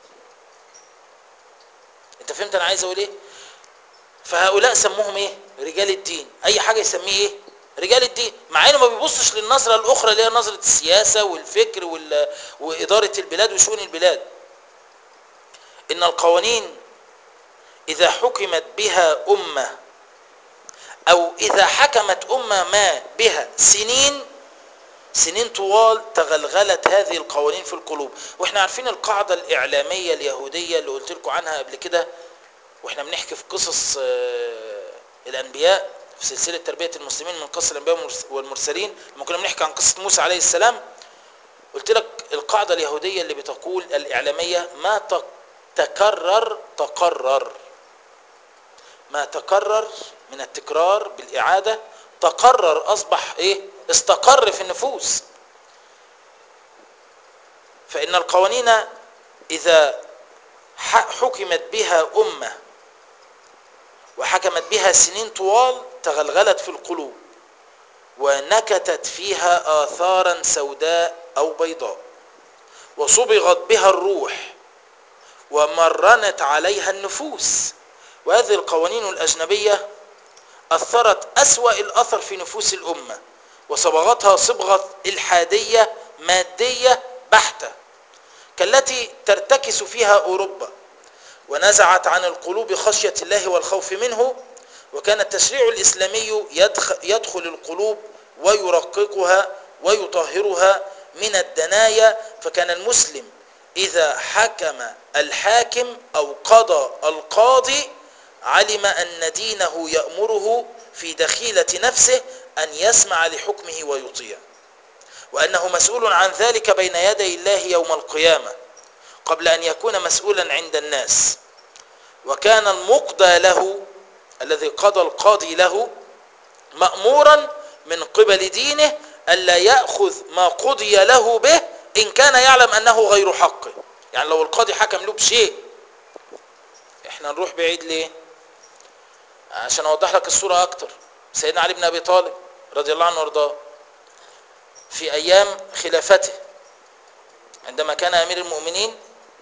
Speaker 1: انت فهمت انا عايز اقول ايه فهؤلاء سموهم ايه رجال الدين اي حاجه يسميه ايه رجال الدين مع انه ما بيبصش للنظره الاخرى اللي هي نظره السياسه والفكر وال... واداره البلاد وشؤون البلاد ان القوانين إذا حكمت بها أمة أو إذا حكمت أمة ما بها سنين سنين طوال تغلغلت هذه القوانين في القلوب واحنا عارفين القاعدة الإعلامية اليهودية اللي قلت لكم عنها قبل كده واحنا بنحكي في قصص الأنبياء في سلسلة تربية المسلمين من قصة الأنبياء والمرسلين لما كنا بنحكي عن قصة موسى عليه السلام قلت لك القاعدة اليهودية اللي بتقول الإعلامية ما تكرر تقرر ما تكرر من التكرار بالإعادة تقرر أصبح إيه استقر في النفوس فإن القوانين إذا حكمت بها أمة وحكمت بها سنين طوال تغلغلت في القلوب ونكتت فيها آثارا سوداء أو بيضاء وصبغت بها الروح ومرنت عليها النفوس وهذه القوانين الأجنبية أثرت أسوأ الأثر في نفوس الأمة وصبغتها صبغة الحادية مادية بحتة كالتي ترتكس فيها أوروبا ونزعت عن القلوب خشية الله والخوف منه وكان التشريع الإسلامي يدخل, يدخل القلوب ويرققها ويطهرها من الدنايا فكان المسلم إذا حكم الحاكم أو قضى القاضي علم أن دينه يأمره في دخيلة نفسه أن يسمع لحكمه ويطيع وأنه مسؤول عن ذلك بين يدي الله يوم القيامة قبل أن يكون مسؤولا عند الناس وكان المقضى له الذي قضى القاضي له مأمورا من قبل دينه ألا يأخذ ما قضي له به إن كان يعلم أنه غير حق يعني لو القاضي حكم له بشيء احنا نروح بعيد ليه عشان اوضح لك الصورة اكتر سيدنا علي بن ابي طالب رضي الله عنه وارضاه في ايام خلافته عندما كان امير المؤمنين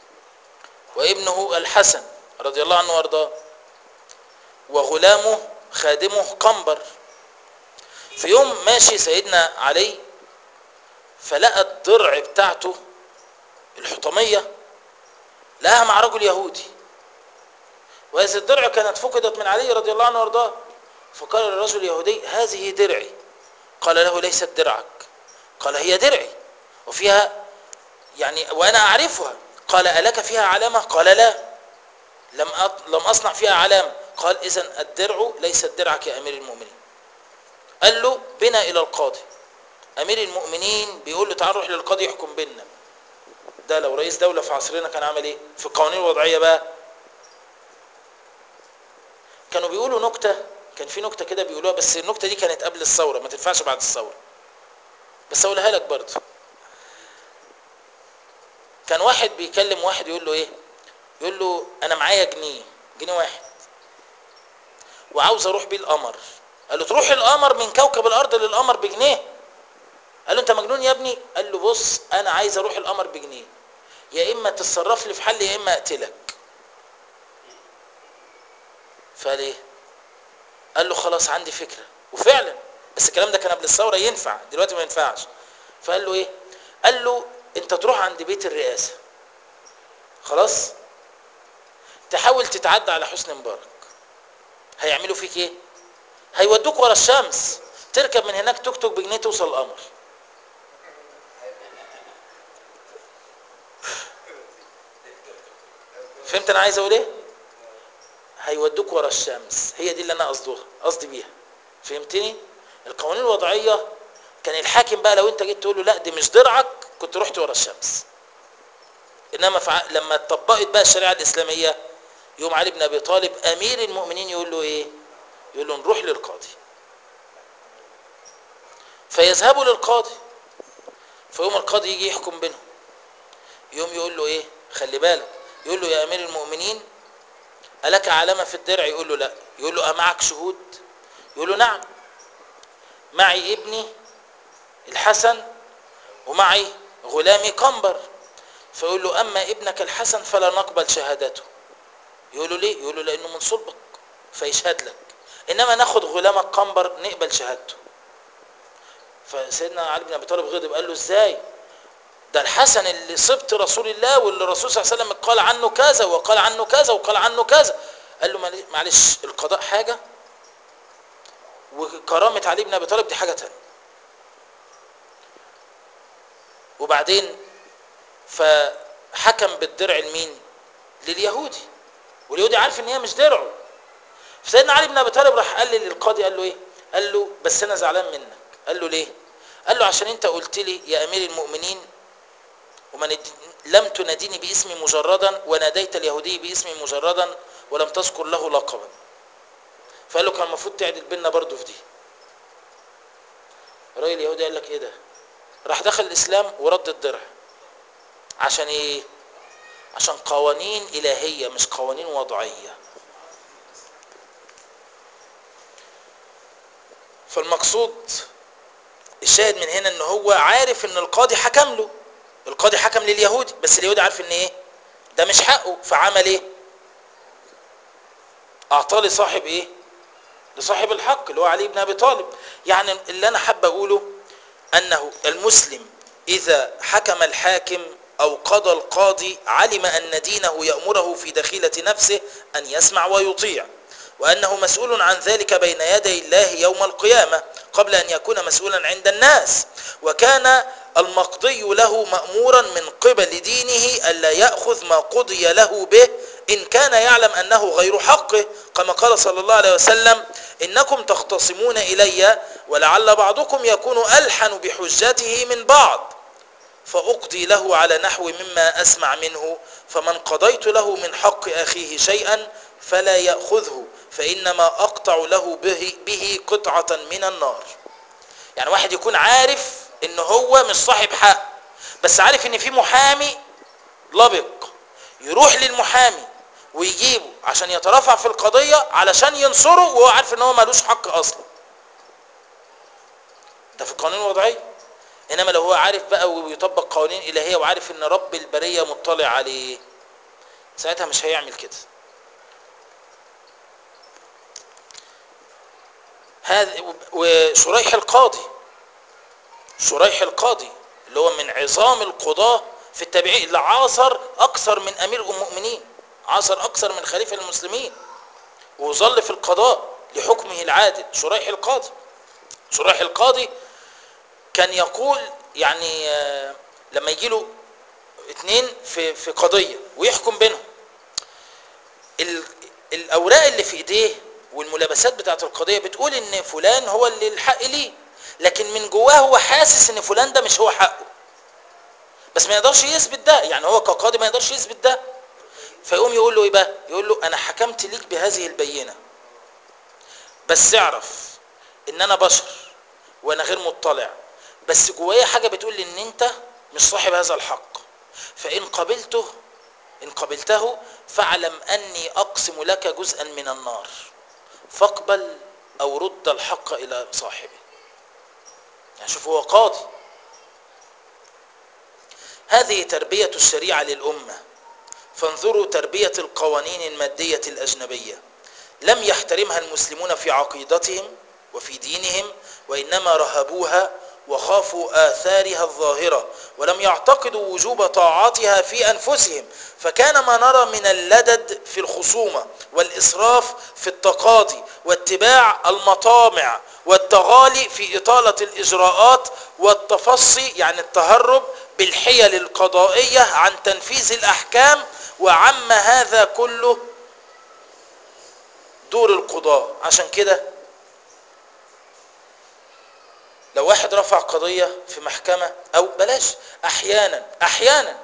Speaker 1: وابنه الحسن رضي الله عنه وارضاه وغلامه خادمه قنبر في يوم ماشي سيدنا علي فلقى الضرع بتاعته الحطمية لقاها مع رجل يهودي وهذه الدرع كانت فقدت من علي رضي الله عنه وارضاه فقال للرجل اليهودي هذه درعي قال له ليست درعك قال هي درعي وفيها يعني وأنا أعرفها قال ألك فيها علامة قال لا لم أط... لم أصنع فيها علامة قال إذا الدرع ليست درعك يا أمير المؤمنين قال له بنا إلى القاضي أمير المؤمنين بيقول له تعال نروح للقاضي يحكم بيننا ده لو رئيس دولة في عصرنا كان عمل إيه في القوانين الوضعية بقى كانوا بيقولوا نكتة كان في نكتة كده بيقولوها بس النكتة دي كانت قبل الثورة ما تنفعش بعد الثورة بس أقولها لك برضه كان واحد بيكلم واحد يقول له ايه يقول له انا معايا جنيه جنيه واحد وعاوز اروح بيه القمر قال له تروح القمر من كوكب الارض للقمر بجنيه قال له انت مجنون يا ابني قال له بص انا عايز اروح القمر بجنيه يا اما تتصرف لي في حل يا اما اقتلك فقال ايه قال له خلاص عندي فكره وفعلا بس الكلام ده كان قبل الثوره ينفع دلوقتي ما ينفعش فقال له ايه قال له انت تروح عند بيت الرئاسه خلاص تحاول تتعدى على حسني مبارك هيعملوا فيك ايه هيودوك ورا الشمس تركب من هناك توك توك بجنيه توصل القمر فهمت انا عايز اقول ايه هيودوك ورا الشمس هي دي اللي انا قصدها قصدي بيها فهمتني القوانين الوضعيه كان الحاكم بقى لو انت جيت تقول له لا دي مش درعك كنت رحت ورا الشمس انما فع... لما اتطبقت بقى الشريعه الاسلاميه يوم علي بن ابي طالب امير المؤمنين يقول له ايه يقول له نروح للقاضي فيذهبوا للقاضي فيوم القاضي يجي يحكم بينهم يوم يقول له ايه خلي بالك يقول له يا امير المؤمنين ألك علامة في الدرع يقول له لا يقول له أمعك شهود يقول له نعم معي ابني الحسن ومعي غلامي قنبر فيقول له أما ابنك الحسن فلا نقبل شهادته يقول له ليه يقول له لأنه من صلبك فيشهد لك إنما ناخد غلامك قنبر نقبل شهادته فسيدنا علي بن أبي طالب غضب قال له إزاي ده الحسن اللي صبت رسول الله واللي الرسول صلى الله عليه وسلم قال عنه كذا وقال عنه كذا وقال عنه كذا قال له معلش القضاء حاجة وكرامة علي بن أبي طالب دي حاجة تانية وبعدين فحكم بالدرع لمين لليهودي واليهودي عارف ان هي مش درعه فسيدنا علي بن ابي طالب راح قال لي للقاضي قال له ايه قال له بس انا زعلان منك قال له ليه قال له عشان انت قلت لي يا امير المؤمنين وما ند... لم تناديني باسمي مجردا وناديت اليهودي باسمي مجردا ولم تذكر له لقبا فقال له كان المفروض تعدل بينا برضه في دي الراجل اليهودي قال لك ايه ده راح دخل الاسلام ورد الدرع عشان ايه عشان قوانين الهيه مش قوانين وضعيه فالمقصود الشاهد من هنا ان هو عارف ان القاضي حكم له القاضي حكم لليهودي بس اليهودي عارف ان ايه ده مش حقه فعمل ايه اعطاه لصاحب ايه لصاحب الحق اللي هو علي بن ابي طالب يعني اللي انا حابب اقوله انه المسلم اذا حكم الحاكم او قضى القاضي علم ان دينه يامره في دخيله نفسه ان يسمع ويطيع وانه مسؤول عن ذلك بين يدي الله يوم القيامه قبل ان يكون مسؤولا عند الناس وكان المقضي له مامورا من قبل دينه الا ياخذ ما قضي له به ان كان يعلم انه غير حقه كما قال صلى الله عليه وسلم انكم تختصمون الي ولعل بعضكم يكون الحن بحجته من بعض فاقضي له على نحو مما اسمع منه فمن قضيت له من حق اخيه شيئا فلا ياخذه فانما اقطع له به, به قطعه من النار يعني واحد يكون عارف ان هو مش صاحب حق بس عارف ان في محامي لبق يروح للمحامي ويجيبه عشان يترافع في القضية علشان ينصره وهو عارف ان هو ملوش حق اصلا ده في القانون الوضعي انما لو هو عارف بقى ويطبق قوانين الهية وعارف ان رب البرية مطلع عليه ساعتها مش هيعمل كده هذا وشريح القاضي شريح القاضي اللي هو من عظام القضاة في التابعين اللي عاصر أكثر من أمير المؤمنين عاصر أكثر من خليفة المسلمين وظل في القضاء لحكمه العادل شريح القاضي شريح القاضي كان يقول يعني آه، لما يجي له اتنين في في قضيه ويحكم بينهم ال- الاوراق اللي في ايديه والملابسات بتاعت القضيه بتقول ان فلان هو اللي الحق ليه لكن من جواه هو حاسس ان فلان ده مش هو حقه بس ما يقدرش يثبت ده يعني هو كقاضي ما يقدرش يثبت ده فيقوم يقول له ايه بقى يقول له انا حكمت ليك بهذه البينه بس اعرف ان انا بشر وانا غير مطلع بس جوايا حاجه بتقول لي ان انت مش صاحب هذا الحق فان قبلته ان قبلته فاعلم اني اقسم لك جزءا من النار فاقبل او رد الحق الى صاحبه يعني شوف هو قاضي هذه تربيه الشريعه للامه فانظروا تربيه القوانين الماديه الاجنبيه لم يحترمها المسلمون في عقيدتهم وفي دينهم وانما رهبوها وخافوا اثارها الظاهره ولم يعتقدوا وجوب طاعتها في انفسهم فكان ما نرى من اللدد في الخصومه والاسراف في التقاضي واتباع المطامع والتغالي في اطاله الاجراءات والتفصي يعني التهرب بالحيل القضائيه عن تنفيذ الاحكام وعم هذا كله دور القضاء عشان كده لو واحد رفع قضية في محكمة او بلاش احيانا احيانا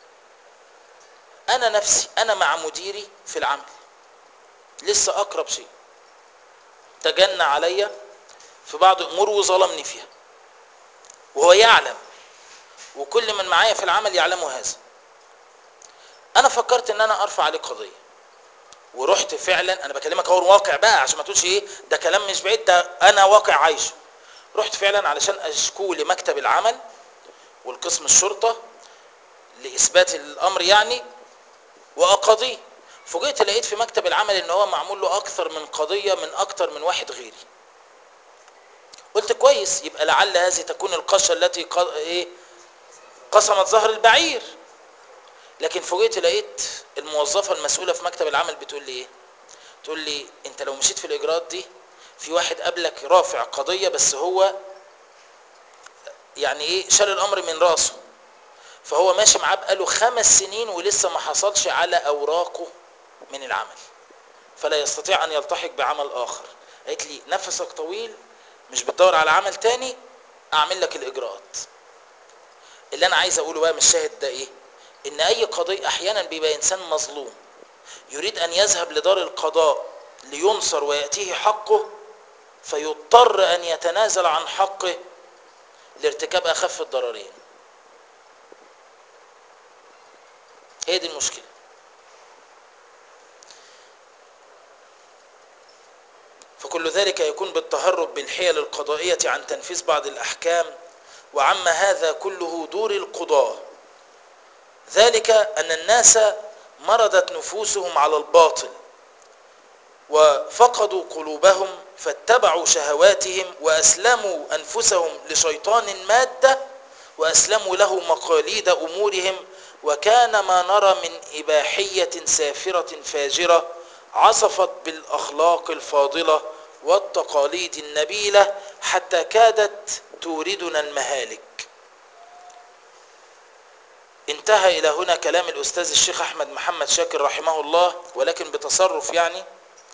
Speaker 1: انا نفسي انا مع مديري في العمل لسه اقرب شيء تجنى عليا في بعض الامور وظلمني فيها وهو يعلم وكل من معايا في العمل يعلموا هذا انا فكرت ان انا ارفع عليه قضيه ورحت فعلا انا بكلمك اهو واقع بقى عشان ما تقولش ايه ده كلام مش بعيد ده انا واقع عايشه رحت فعلا علشان اشكوه لمكتب العمل والقسم الشرطه لاثبات الامر يعني واقاضيه فوجئت لقيت في مكتب العمل ان هو معمول له اكثر من قضيه من اكثر من واحد غيري قلت كويس يبقى لعل هذه تكون القشه التي ق... ايه قسمت ظهر البعير لكن فوجئت لقيت الموظفه المسؤوله في مكتب العمل بتقول لي ايه تقول لي انت لو مشيت في الاجراءات دي في واحد قبلك رافع قضيه بس هو يعني ايه شال الامر من راسه فهو ماشي معاه بقاله خمس سنين ولسه ما حصلش على اوراقه من العمل فلا يستطيع ان يلتحق بعمل اخر قالت لي نفسك طويل مش بتدور على عمل تاني اعمل لك الاجراءات اللي انا عايز اقوله بقى من الشاهد ده ايه ان اي قضية احيانا بيبقى انسان مظلوم يريد ان يذهب لدار القضاء لينصر ويأتيه حقه فيضطر ان يتنازل عن حقه لارتكاب اخف الضررين هي دي المشكلة فكل ذلك يكون بالتهرب بالحيل القضائية عن تنفيذ بعض الأحكام وعم هذا كله دور القضاة ذلك أن الناس مرضت نفوسهم على الباطل وفقدوا قلوبهم فاتبعوا شهواتهم وأسلموا أنفسهم لشيطان مادة وأسلموا له مقاليد أمورهم وكان ما نرى من إباحية سافرة فاجرة عصفت بالأخلاق الفاضلة والتقاليد النبيلة حتى كادت توردنا المهالك انتهى إلى هنا كلام الأستاذ الشيخ أحمد محمد شاكر رحمه الله ولكن بتصرف يعني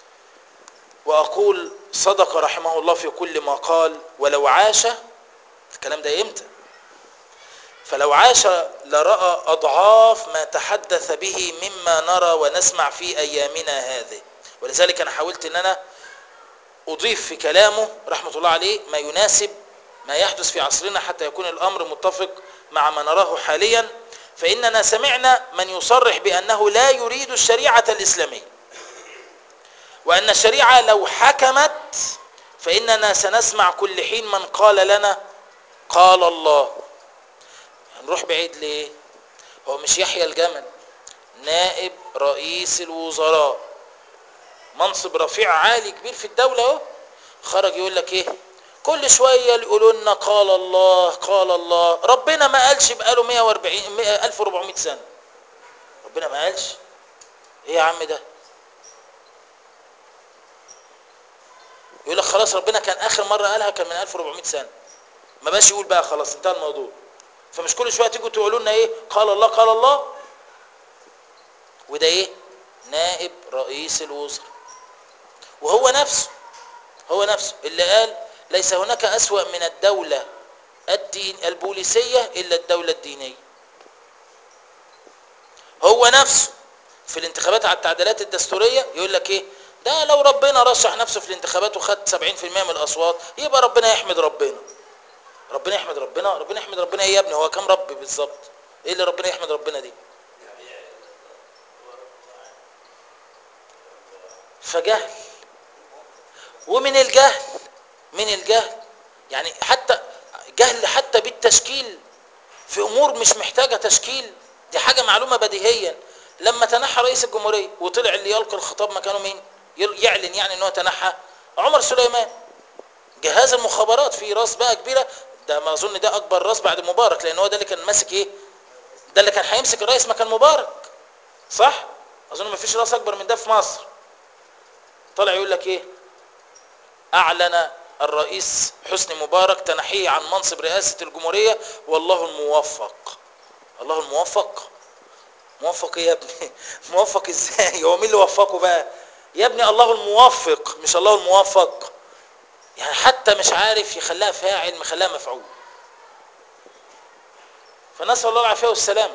Speaker 1: وأقول صدق رحمه الله في كل ما قال ولو عاش الكلام ده إمتى فلو عاش لرأى أضعاف ما تحدث به مما نرى ونسمع في أيامنا هذه ولذلك أنا حاولت أن أنا أضيف في كلامه رحمة الله عليه ما يناسب ما يحدث في عصرنا حتى يكون الأمر متفق مع ما نراه حاليا فإننا سمعنا من يصرح بأنه لا يريد الشريعة الإسلامية وأن الشريعة لو حكمت فإننا سنسمع كل حين من قال لنا قال الله هنروح بعيد ليه هو مش يحيى الجمل نائب رئيس الوزراء منصب رفيع عالي كبير في الدولة اهو خرج يقول لك ايه كل شوية يقولوا لنا قال الله قال الله ربنا ما قالش بقاله 140 1400 سنة ربنا ما قالش ايه يا عم ده يقول لك خلاص ربنا كان اخر مرة قالها كان من 1400 سنة ما بقاش يقول بقى خلاص انتهى الموضوع فمش كل شويه تيجوا تقولوا لنا ايه قال الله قال الله وده ايه نائب رئيس الوزراء وهو نفسه هو نفسه اللي قال ليس هناك أسوأ من الدولة الدين البوليسية إلا الدولة الدينية هو نفسه في الانتخابات على التعديلات الدستورية يقول لك ايه ده لو ربنا رشح نفسه في الانتخابات وخد 70% من الأصوات يبقى ربنا يحمد ربنا ربنا يحمد ربنا ربنا يحمد ربنا ايه يا ابني هو كام رب بالظبط ايه اللي ربنا يحمد ربنا دي فجهل ومن الجهل من الجهل يعني حتى جهل حتى بالتشكيل في امور مش محتاجه تشكيل دي حاجه معلومه بديهيا لما تنحى رئيس الجمهوريه وطلع اللي يلقي الخطاب مكانه مين يعلن يعني ان هو تنحى عمر سليمان جهاز المخابرات في راس بقى كبيره ده ما اظن ده اكبر راس بعد مبارك لان هو ده اللي كان ماسك ايه ده اللي كان هيمسك الرئيس مكان مبارك صح اظن ما فيش راس اكبر من ده في مصر طلع يقول لك ايه اعلن الرئيس حسني مبارك تنحيه عن منصب رئاسة الجمهورية والله الموفق الله الموفق موفق ايه يا ابني موفق ازاي هو مين اللي وفقه بقى يا ابني الله الموفق مش الله الموفق يعني حتى مش عارف يخليها فاعل مخليها مفعول فنسأل الله العافية والسلامة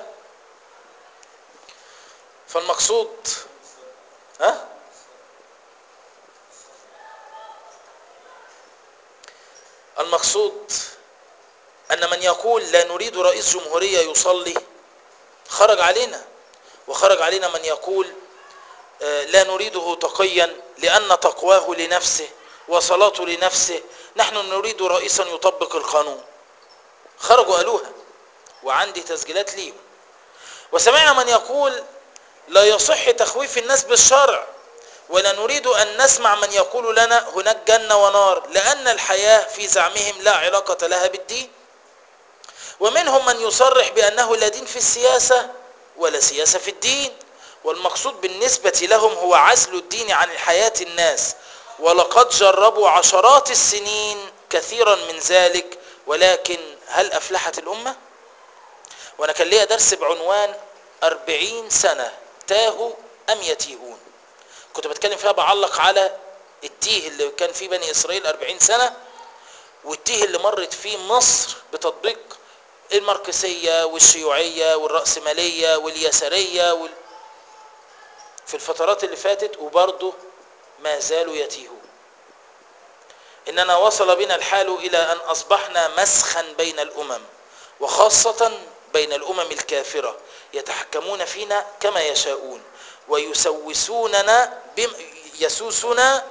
Speaker 1: فالمقصود ها المقصود أن من يقول لا نريد رئيس جمهورية يصلي خرج علينا وخرج علينا من يقول لا نريده تقيا لأن تقواه لنفسه وصلاته لنفسه نحن نريد رئيسا يطبق القانون خرجوا قالوها وعندي تسجيلات ليهم وسمعنا من يقول لا يصح تخويف الناس بالشرع ولا نريد أن نسمع من يقول لنا هناك جنة ونار لأن الحياة في زعمهم لا علاقة لها بالدين ومنهم من يصرح بأنه لا دين في السياسة ولا سياسة في الدين والمقصود بالنسبة لهم هو عزل الدين عن الحياة الناس ولقد جربوا عشرات السنين كثيرا من ذلك ولكن هل أفلحت الأمة؟ وأنا كان ليا درس بعنوان أربعين سنة تاهوا أم يتيهون كنت بتكلم فيها بعلق على التيه اللي كان فيه بني إسرائيل أربعين سنة والتيه اللي مرت فيه مصر بتطبيق الماركسية والشيوعية والرأسمالية واليسارية وال... في الفترات اللي فاتت وبرضه ما زالوا يتيهون إننا وصل بنا الحال إلى أن أصبحنا مسخا بين الأمم وخاصة بين الأمم الكافرة يتحكمون فينا كما يشاءون ويسوسوننا بم يسوسنا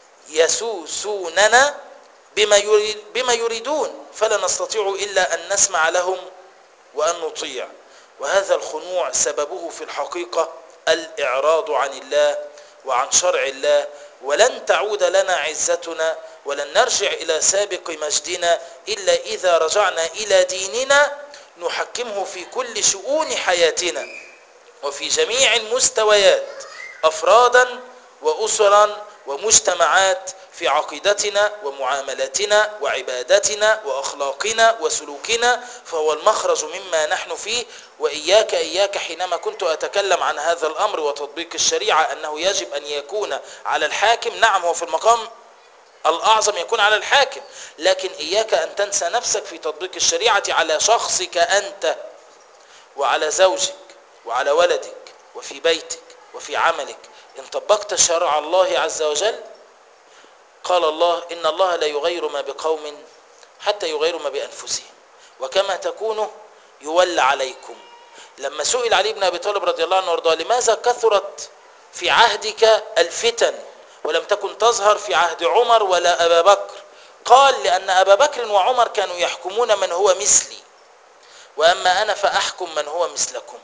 Speaker 1: يسوسوننا بما يريد بما يريدون فلا نستطيع إلا أن نسمع لهم وأن نطيع وهذا الخنوع سببه في الحقيقة الإعراض عن الله وعن شرع الله ولن تعود لنا عزتنا ولن نرجع إلى سابق مجدنا إلا إذا رجعنا إلى ديننا نحكمه في كل شؤون حياتنا وفي جميع المستويات أفرادا وأسرا ومجتمعات في عقيدتنا ومعاملاتنا وعبادتنا وأخلاقنا وسلوكنا فهو المخرج مما نحن فيه وإياك إياك حينما كنت أتكلم عن هذا الأمر وتطبيق الشريعة أنه يجب أن يكون على الحاكم نعم هو في المقام الأعظم يكون على الحاكم لكن إياك أن تنسى نفسك في تطبيق الشريعة على شخصك أنت وعلى زوجك وعلى ولدك وفي بيتك وفي عملك إن طبقت شرع الله عز وجل قال الله إن الله لا يغير ما بقوم حتى يغيروا ما بأنفسهم وكما تكونوا يولى عليكم لما سئل علي بن أبي طالب رضي الله عنه وارضاه لماذا كثرت في عهدك الفتن ولم تكن تظهر في عهد عمر ولا أبا بكر قال لأن أبا بكر وعمر كانوا يحكمون من هو مثلي وأما أنا فأحكم من هو مثلكم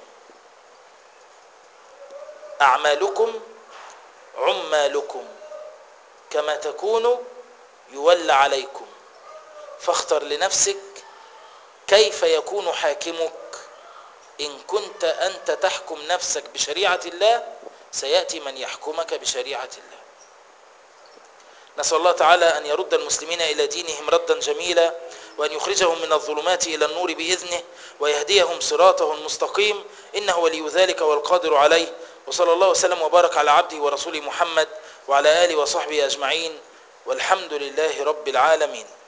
Speaker 1: أعمالكم عمالكم كما تكونوا يولى عليكم فاختر لنفسك كيف يكون حاكمك إن كنت أنت تحكم نفسك بشريعة الله سيأتي من يحكمك بشريعة الله نسأل الله تعالى أن يرد المسلمين إلى دينهم ردا جميلا وأن يخرجهم من الظلمات إلى النور بإذنه ويهديهم صراطه المستقيم إنه ولي ذلك والقادر عليه وصلى الله وسلم وبارك على عبده ورسوله محمد وعلى آله وصحبه أجمعين والحمد لله رب العالمين